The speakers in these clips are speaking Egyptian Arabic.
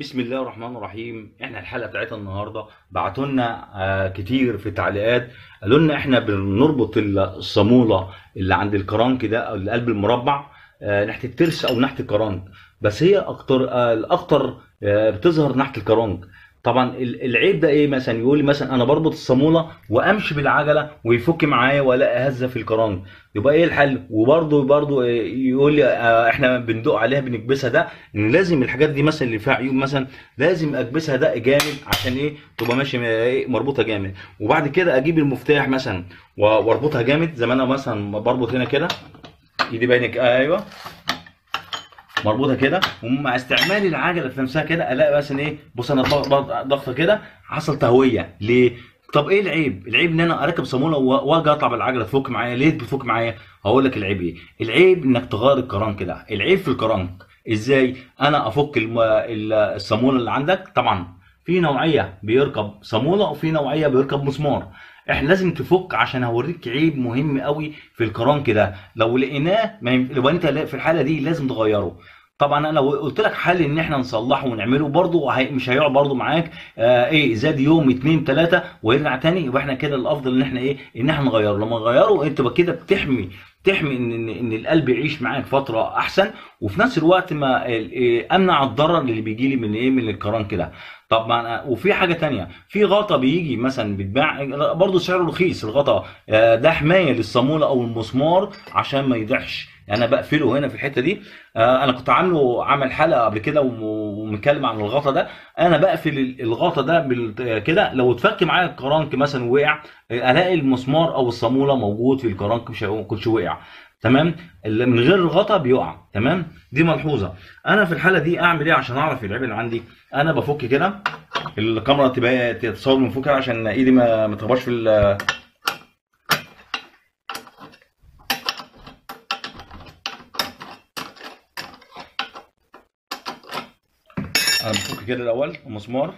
بسم الله الرحمن الرحيم احنا الحلقه بتاعتنا النهارده بعتوا لنا آه، كتير في التعليقات قالوا لنا احنا بنربط الصاموله اللي عند الكرنك ده او اللي قلب المربع آه، ناحيه الترس او ناحيه الكرنك بس هي اكتر آه، الاكتر آه، بتظهر ناحيه الكرنك طبعا ال- العيب ده ايه مثلا يقول لي مثلا انا بربط الصاموله وامشي بالعجله ويفك معايا والاقي هزه في الكرنك يبقى ايه الحل وبرضه برضه يقول لي آه، احنا بندق عليها بنكبسها ده ان لازم الحاجات دي مثلا اللي فيها عيوب مثلا لازم اكبسها دق جامد عشان ايه تبقى ماشيه م- ايه مربوطه جامد وبعد كده اجيب المفتاح مثلا و- واربطها جامد زي ما انا مثلا بربط هنا كده ايدي باينك ايوه مربوطه كده ومع استعمال العجله في نفسها كده الاقي مثلا ايه بص انا ضغ- ضغ- ضغطه كده حصل تهويه ليه؟ طب ايه العيب؟ العيب ان انا اركب صاموله و- واجي اطلع بالعجله تفك معايا ليه بتفك معايا؟ هقول لك العيب ايه؟ العيب انك تغير الكرنك ده، العيب في الكرنك ازاي؟ انا افك الم- ال- الصاموله اللي عندك طبعا في نوعيه بيركب صاموله وفي نوعيه بيركب مسمار احنا لازم تفك عشان هوريك عيب مهم قوي في الكرنك ده لو لقيناه ما ينف... لو انت في الحاله دي لازم تغيره طبعا انا لو قلت لك حل ان احنا نصلحه ونعمله برضه هي... مش هيقعد برضه معاك آه ايه زاد يوم اتنين تلاته ويرجع تاني يبقى احنا كده الافضل ان احنا ايه ان احنا نغيره لما نغيره انت بقى كده بتحمي تحمي ان ان إن القلب يعيش معاك فتره احسن وفي نفس الوقت ما ال- إيه، امنع الضرر اللي بيجي لي من ايه من الكرنك ده طبعا وفي حاجه تانية في غطا بيجي مثلا بيتباع برضه سعره رخيص الغطا آه، ده حمايه للصاموله او المسمار عشان ما يضيعش يعني انا بقفله هنا في الحته دي آه، انا كنت عامله عامل حلقه قبل كده وم- ومتكلم عن الغطا ده انا بقفل ال- الغطا ده بال- كده لو اتفك معايا الكرنك مثلا وقع آه، الاقي المسمار او الصاموله موجود في الكرنك مش هيقوم- كنتش وقع تمام اللي من غير الغطا بيقع تمام دي ملحوظه انا في الحاله دي اعمل ايه عشان اعرف العيب اللي عندي انا بفك كده الكاميرا تبقى تتصور من فوق كده عشان ايدي ما ما تخبطش في ال- انا بفك كده الاول المسمار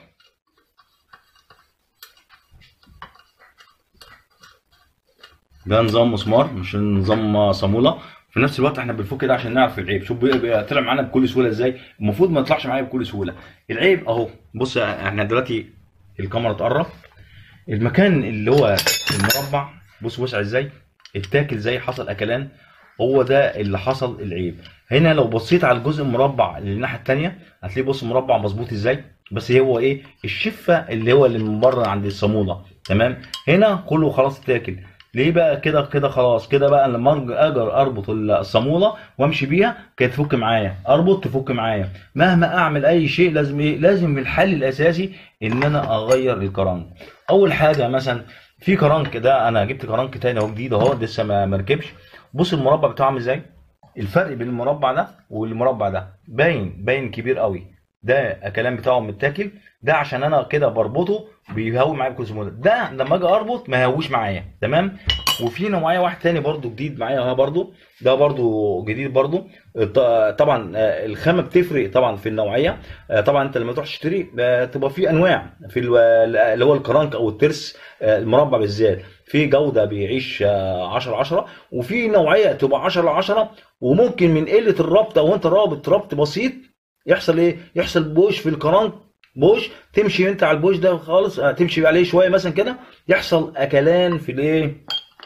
ده نظام مسمار مش نظام صاموله في نفس الوقت احنا بنفك كده عشان نعرف العيب شوف بي- بي- طلع معانا بكل سهوله ازاي المفروض ما يطلعش معايا بكل سهوله العيب اهو بص احنا دلوقتي الكاميرا تقرب المكان اللي هو المربع بص وسع ازاي اتاكل زي حصل اكلان هو ده اللي حصل العيب هنا لو بصيت على الجزء المربع اللي الناحيه الثانيه هتلاقيه بص مربع مظبوط ازاي بس هو ايه الشفه اللي هو اللي من بره عند الصاموله تمام هنا كله خلاص اتاكل ليه بقى كده كده خلاص كده بقى لما أرج- اجي اربط الصاموله وامشي بيها كانت تفك معايا اربط تفك معايا مهما اعمل اي شيء لازم ايه لازم الحل الاساسي ان انا اغير الكرنك اول حاجه مثلا في كرنك ده انا جبت كرنك تاني اهو جديد اهو لسه ما مركبش بص المربع بتاعه عامل ازاي الفرق بين المربع ده والمربع ده باين باين كبير قوي ده الكلام بتاعه متاكل ده عشان انا كده بربطه بيهوي معايا بكل سهوله ده لما اجي اربط ما يهويش معايا تمام وفي نوعيه واحد تاني برضو جديد معايا اهو برضو ده برضو جديد برضو ط- طبعا آه، الخامه بتفرق طبعا في النوعيه آه، طبعا انت لما تروح تشتري آه، تبقى في انواع في ال- اللي هو الكرنك او الترس آه، المربع بالذات في جوده بيعيش 10 10 وفي نوعيه تبقى 10 10 وممكن من قله الربط او انت رابط ربط بسيط يحصل ايه يحصل بوش في الكرنك بوش تمشي انت على البوش ده خالص آه، تمشي عليه شويه مثلا كده يحصل اكلان في الايه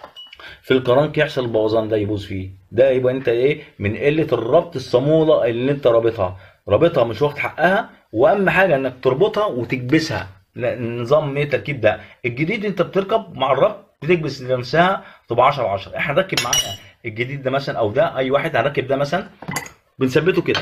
في الكرنك يحصل البوظان ده يبوظ فيه ده يبقى انت ايه من قله الربط الصاموله اللي انت رابطها رابطها مش واخد حقها واهم حاجه انك تربطها وتكبسها لا، نظام ايه تركيب ده الجديد انت بتركب مع الربط بتكبس لنفسها تبقى 10 10 احنا نركب معانا الجديد ده مثلا او ده اي واحد هنركب ده مثلا بنثبته كده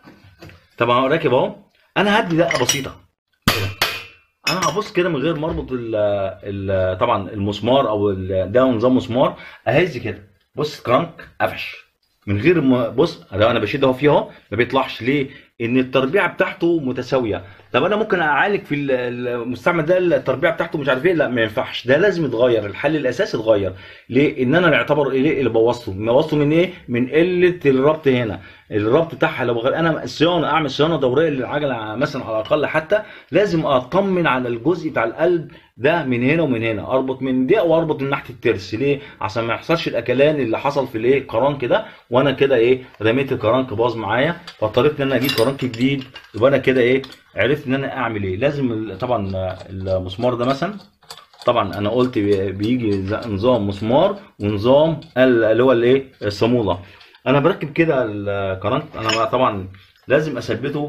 طبعا راكب اهو انا هدي دقه بسيطه كده انا هبص كده من غير ما اربط ال ال طبعا المسمار او ال- ده نظام مسمار اهز كده بص كرانك قفش من غير ما بص ده انا بشد اهو فيه اهو ما بيطلعش ليه؟ ان التربيعه بتاعته متساويه طب انا ممكن اعالج في ال- المستعمل ده التربيعه بتاعته مش عارف ايه لا ما ينفعش ده لازم يتغير الحل الاساسي يتغير ليه؟ ان انا اللي اعتبر ايه اللي بوظته بوظته من ايه؟ من قله الربط هنا الربط بتاعها لو غير انا الصيانه اعمل صيانه دوريه للعجله مثلا على الاقل حتى لازم اطمن على الجزء بتاع القلب ده من هنا ومن هنا اربط من ده واربط من ناحيه الترس ليه عشان ما يحصلش الاكلان اللي حصل في الايه كرنك ده وانا كده ايه رميت الكرنك باظ معايا فاضطريت ان انا اجيب كرنك جديد يبقى انا كده ايه عرفت ان انا اعمل ايه لازم ال- طبعا المسمار ده مثلا طبعا انا قلت بي- بيجي ز- نظام مسمار ونظام ال- اللي هو الايه الصاموله انا بركب كده الكرنك انا بقى طبعا لازم اثبته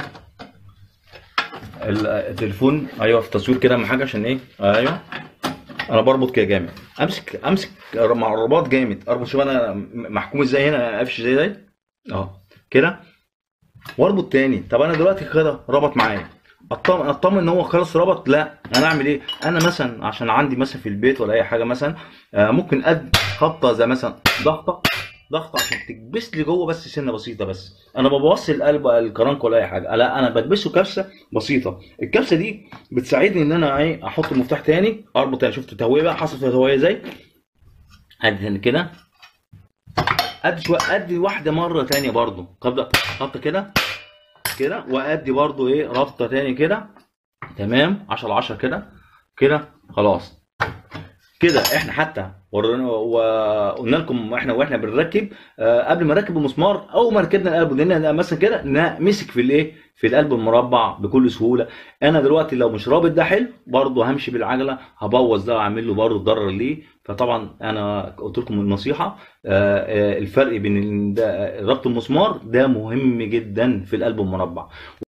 ال- التليفون ايوه في التصوير كده اهم حاجه عشان ايه ايوه انا بربط كده جامد امسك امسك مع الرباط جامد اربط شوف انا م- محكوم ازاي هنا قافش ازاي ده اه كده واربط تاني طب انا دلوقتي كده ربط معايا اطمن اطمن ان هو خلاص ربط لا انا اعمل ايه انا مثلا عشان عندي مثلا في البيت ولا اي حاجه مثلا آه، ممكن اد خبطه زي مثلا ضغطه ضغطه عشان تكبس لي جوه بس سنه بسيطه بس انا ما بوصل القلب الكرنك ولا اي حاجه لا انا بكبسه كبسه بسيطه الكبسه دي بتساعدني ان انا ايه احط المفتاح تاني اربط تاني شفت التهويه بقى حصل فيها تهويه ازاي ادي تاني كده ادي شويه ادي واحده مره تانية برضو ابدا خبطه كده كده وادي برضو ايه ربطه تاني كده تمام 10 10 كده كده خلاص كده احنا حتى ورينا وقلنا لكم احنا واحنا بنركب آه، قبل ما نركب المسمار اول ما ركبنا القلب لان مثلا كده نا- مسك في الايه في القلب المربع بكل سهوله انا دلوقتي لو مش رابط ده حلو برضه همشي بالعجله هبوظ ده واعمل له برضه ضرر ليه فطبعا انا قلت لكم النصيحه آه، آه، الفرق بين ال- ده- ربط المسمار ده مهم جدا في القلب المربع